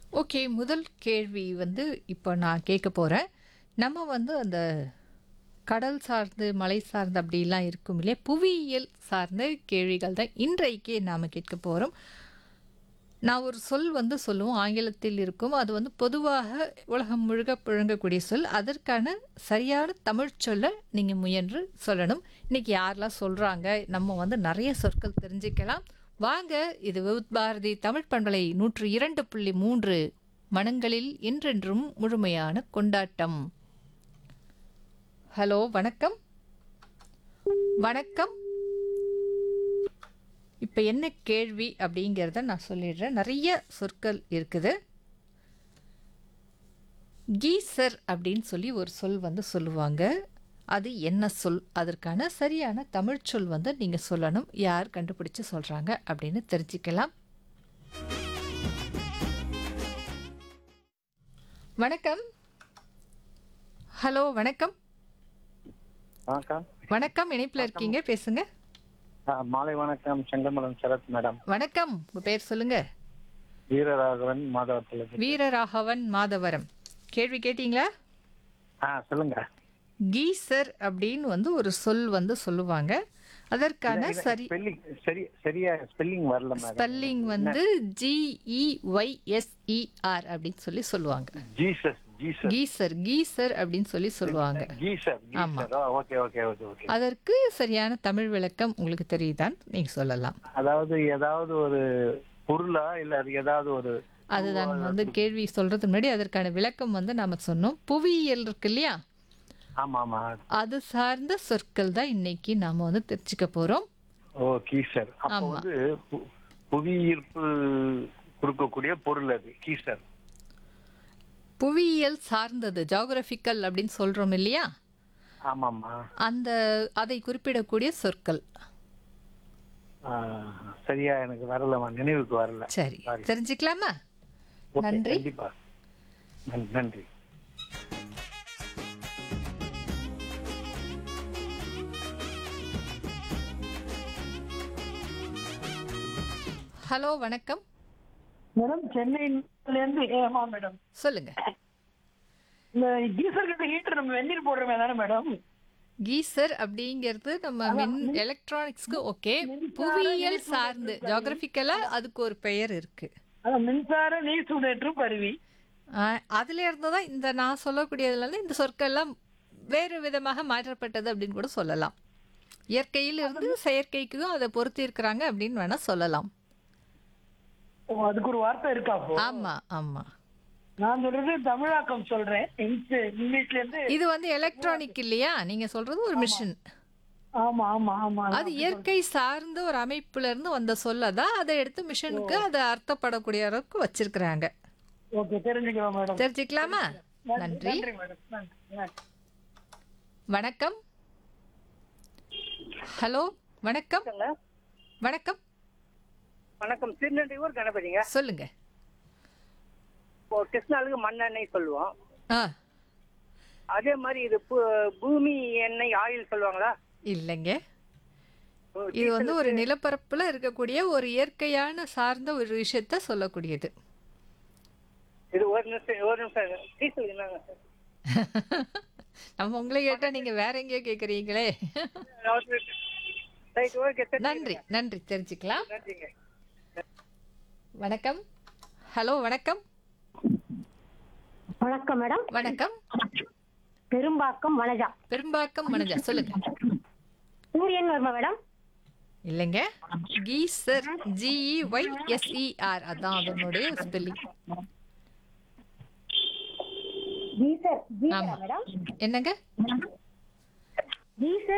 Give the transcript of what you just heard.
Okay முதல் கேள்வி வந்து இப்போ நான் கேட்க போகிறேன் நம்ம வந்து அந்த கடல் சார்ந்து மலை சார்ந்து அப்படிலாம் இருக்கும் இல்லையா புவியியல் சார்ந்த கேள்விகள் தான் இன்றைக்கே நாம் கேட்க போகிறோம் நான் ஒரு சொல் வந்து சொல்லுவோம் ஆங்கிலத்தில் இருக்கும் அது வந்து பொதுவாக உலகம் முழுக்க புழங்கக்கூடிய சொல் அதற்கான சரியான தமிழ் சொல்லை நீங்கள் முயன்று சொல்லணும் இன்னைக்கு யாரெல்லாம் சொல்கிறாங்க நம்ம வந்து நிறைய சொற்கள் தெரிஞ்சுக்கலாம் வாங்க இது விவுத் பாரதி தமிழ் பண்பலை நூற்று இரண்டு புள்ளி மூன்று மனங்களில் என்றென்றும் முழுமையான கொண்டாட்டம் ஹலோ வணக்கம் வணக்கம் இப்போ என்ன கேள்வி அப்படிங்கிறத நான் சொல்லிடுறேன் நிறைய சொற்கள் இருக்குது கீசர் அப்படின்னு சொல்லி ஒரு சொல் வந்து சொல்லுவாங்க அது என்ன சொல் அதற்கான சரியான தமிழ் சொல் வந்து நீங்கள் சொல்லணும் யார் கண்டுபிடிச்சு சொல்கிறாங்க அப்படின்னு தெரிஞ்சுக்கலாம் வணக்கம் ஹலோ வணக்கம் வணக்கம் வணக்கம் இணைப்பில் இருக்கீங்க பேசுங்க ஆ, மாலை வணக்கம் செங்கமலம் சரத் மேடம் வணக்கம் உங்கள் பேர் சொல்லுங்க வீரராகவன் மாதவத்தில் வீரராகவன் மாதவரம் கேள்வி கேட்டீங்களா ஆ சொல்லுங்க கீசர் அப்படின்னு வந்து ஒரு சொல் வந்து சொல்லுவாங்க அதற்கான சரி ஸ்பெல்லிங் சரி சரியா ஸ்பெல்லிங் வரல மேடம் ஸ்பெல்லிங் வந்து ஜிஇஒய்எஸ்இஆர் அப்படின்னு சொல்லி சொல்லுவாங்க ஜீசஸ் ஜீசஸ் கீசர் கீசர் அப்படின்னு சொல்லி சொல்லுவாங்க ஜீசர் ஆமா. Geyser okay okay okay okay அதற்கு சரியான தமிழ் விளக்கம் உங்களுக்கு தெரியுதான் நீங்க சொல்லலாம் அதாவது ஏதாவது ஒரு பொருளா இல்ல அது ஏதாவது ஒரு அதுதான் வந்து கேள்வி சொல்றதுக்கு முன்னாடி அதற்கான விளக்கம் வந்து நாம சொன்னோம் புவியியல் இருக்கு இல்லையா ஆமா ஆமா அது சார்ந்த சொற்கள் தான் இன்னைக்கு நாம வந்து தெரிஞ்சுக்க போறோம் ஓ கீசர் அப்போ ஆமா. வந்து பு- புவியீர்ப்பு கொடுக்கக்கூடிய பொருள் அது கீசர் புவியியல் சார்ந்தது ஜாகிரபிக்கல் அப்படின்னு சொல்றோம் இல்லையா ஆமாமா அந்த அதை குறிப்பிடக்கூடிய சொற்கள் ஆ, சரியா எனக்கு வரல நினைவுக்கு வரல சரி Sorry. தெரிஞ்சுக்கலாமா ஓகே, நன்றி. கண்டிப்பா நன்- நன்றி ஹலோ வணக்கம் மேடம் சென்னையில இருந்து ஏமா மேடம் சொல்லுங்க இந்த கீசர் கிட்ட ஹீட்டர் நம்ம வெந்நீர் போடுறோமே தானே மேடம் கீசர் அப்படிங்கிறது நம்ம மின் எலக்ட்ரானிக்ஸ்க்கு ஓகே புவியியல் சார்ந்து ஜாகிரபிக்கலா அதுக்கு ஒரு பெயர் இருக்கு அதான் மின்சார நீர் சூடேற்றும் கருவி ஆஹ், அதுல இருந்து தான் இந்த நான் சொல்லக்கூடியதுல இருந்து இந்த சொற்கள்லாம் வேறு விதமாக மாற்றப்பட்டது அப்படின்னு கூட சொல்லலாம் இயற்கையில் இருந்து செயற்கைக்கும் அதை பொருத்தி இருக்கிறாங்க அப்படின்னு வேணா சொல்லலாம் ஓ, அதுக்கு ஒரு வார்த்தை இருக்கா அப்போ ஆமா ஆமா நான் சொல்றது தமிழாக்கம் சொல்றேன் இங்கிலீஷ்- இங்கிலீஷ்ல இருந்து இது வந்து எலக்ட்ரானிக் இல்லையா நீங்க சொல்றது ஒரு மிஷின் ஆமா ஆமா ஆமா அது இயற்கை சார்ந்த ஒரு அமைப்புல இருந்து வந்த சொல்லதான் அதை எடுத்து மிஷினுக்கு அதை அர்த்தப்படக்கூடிய அளவுக்கு வச்சிருக்கிறாங்க ஓகே தெரிஞ்சுக்கலாம் மேடம் தெரிஞ்சுக்கலாமா நன்றி நன்றி மேடம் நன்றி நன்றி வணக்கம் ஹலோ வணக்கம் வணக்கம் வணக்கம் திருநெல்வேலூர் கணபதிங்க சொல்லுங்க இப்போ கிருஷ்ணாளுக்கு மண்ணெண்ணெய் சொல்லுவோம் ஆ அதே மாதிரி இது பூ- பூமி எண்ணெய் ஆயில் சொல்லுவாங்களா இல்லைங்க இது வந்து ஒரு நிலப்பரப்புல இருக்கக்கூடிய ஒரு இயற்கையான சார்ந்த ஒரு விஷயத்த சொல்லக்கூடியது இது ஒரு நிமிஷம் ஒரு நிமிஷம் டீசல் என்னங்க நம்ம உங்களை கேட்டா நீங்க வேற எங்கேயோ கேக்குறீங்களே ரைட் ஓகே நன்றி நன்றி தெரிஞ்சுக்கலாம் நன்றிங்க வணக்கம் ஹலோ வணக்கம் வணக்கம் மேடம் வணக்கம் பெரும்பாக்கம் வனஜா பெரும்பாக்கம் மனஜா சொல்லுங்க சூரியன் வருமா மேடம் இல்லைங்க கீசர் ஜிஇ ஒய் எஸ்இஆர் அதான் அதனுடைய ஸ்பெல்லிங் கீசர் ஆமா மேடம் என்னங்க கீசர்